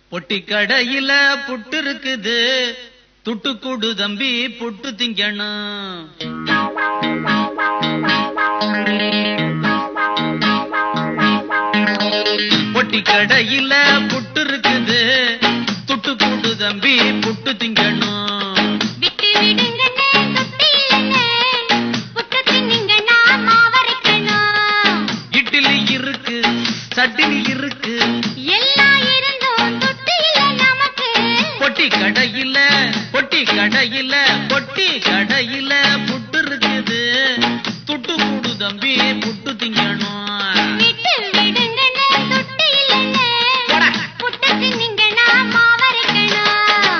பொட்டி கடையில புட்டு இருக்குது துட்டு கூடு தம்பி புட்டு திங்கணும் பொட்டி கடையில புட்டு இருக்குது துட்டு கூடு தம்பி புட்டு திங்கணும் விட்டு விடுங்கண்ணே தொட்டி இல்லைண்ணே புட்டு தின்னுங்கண்ணா மாவரைக்கணும் இட்லி இருக்கு சட்டினி இருக்கு எல்லாம் இருந்தும் தொட்டி இல்லை நமக்கு பொட்டி கடையில பொட்டி கடையில பொட்டி கடையில புட்டு இருக்குது துட்டு கூடு தம்பி புட்டு திங்கணும் விட்டு விடுங்கண்ணே தொட்டி இல்லைண்ணே போடா. புட்டு தின்னுங்கண்ணா மாவரைக்கணும்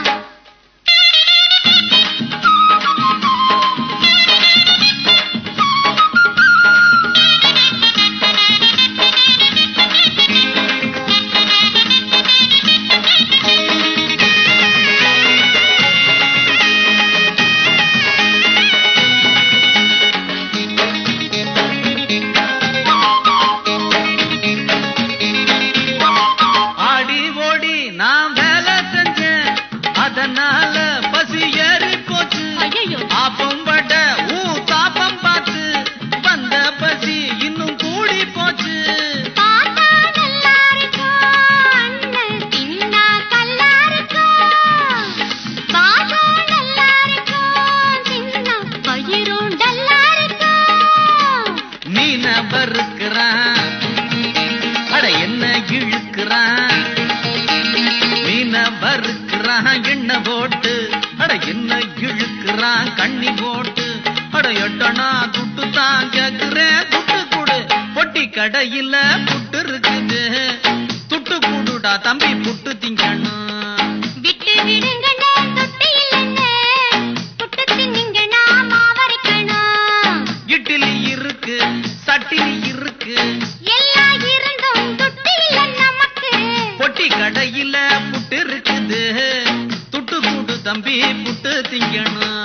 ஆடி ஓடி நான் வேலை செஞ்சேன் அதனால பசி ஏறி போச்சு ஐயையோ. ஆப்பம் பட ஊ தாப்பம் பார்த்து வந்த பசி இன்னும் கூடி போச்சு பார்த்தா நல்லா இருக்கும் அண்ணன் தின்னா கல்லா இருக்கும் பாகம் நல்லா இருக்கும் தின்னா பயிரும் டல்லா இருக்கும் மீன வறுக்கிறான் அட என்ன இழுக்கிறான் மீன வறுக்கிறான் எண்ணெய் போட்டு அட என்ன இழுக்கிறான் கண்ணி போட்டு அட எட்டனா துட்டு தான் கேக்குறேன் துட்டு குடு பொட்டி கடையில புட்டு இருக்குது துட்டு குடுடா தம்பி புட்டு திங்கணும் விட்டு விடுங்கண்ணே தொட்டி இல்லைண்ணே புட்டு தின்னுங்கண்ணா மாவரைக்கணும் இட்லி இருக்கு சட்டினி இருக்கு எல்லாம் இருந்தும் தொட்டி இல்லை நமக்கு பொட்டி கடையில புட்டு இருக்குது துட்டு கூடு தம்பி புட்டு திங்கணும்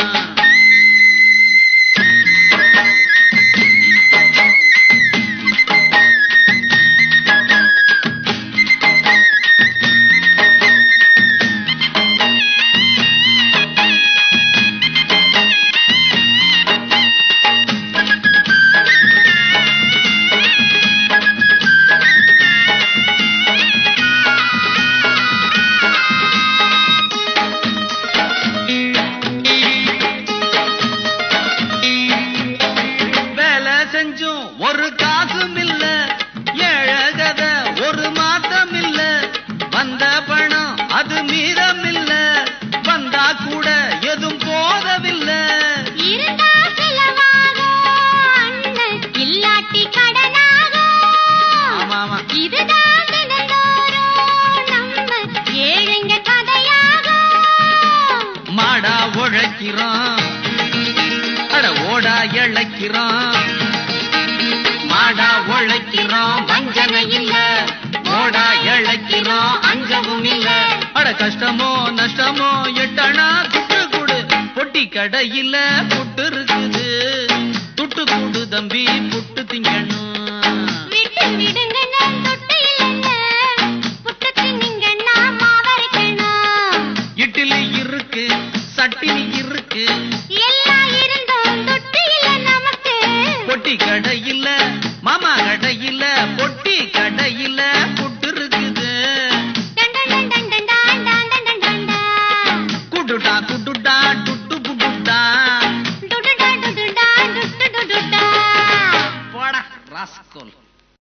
வேலை செஞ்சும் ஒரு காசும் இல்ல ஏழகத ஒரு மாத்தம் இல்ல வந்த பணம் அது மீதம் இல்ல வந்தா கூட எதுவும் போதவில்லை இருந்தா செலவாகும் அண்ணன் இல்லாட்டி கடனாகும் ஆமா ஆமா இதுதான் தினந்தோறும் நம்ம ஏழைங்க கதையாகும் மாடா உழைக்கிறோம் அட ஓடா இழைக்கிறோம் மாடா உழைக்கிறோம் வஞ்சனை இல்ல ஓடா இழைக்கிறோம் அஞ்சவும் இல்ல அட கஷ்டமோ நஷ்டமோ எட்டனா துட்டு குடு பொட்டி கடையில புட்டு இருக்குது துட்டு கூடு தம்பி புட்டு திங்கணும் விட்டு விடுங்கண்ணே தொட்டு இல்லைண்ணே புட்டு தின்னுங்கண்ணா மாவரைக்கணும் இட்லி இருக்கு சட்டினி இருக்கு எல்லாம் இருந்தும் தொட்டு இல்லை நமக்கு பொட்டி கடையில மாமா கடையில பொட்டி கடையில புட்டு இருக்குது டன் டன் டன் டன் டன் டன் டன் டன் டன் டன். குடுடா குடுடா டுட்டு புடுடா டுடுடா டுடுடா டுட்டு டுடுடா. போடா ராஸ்கோல்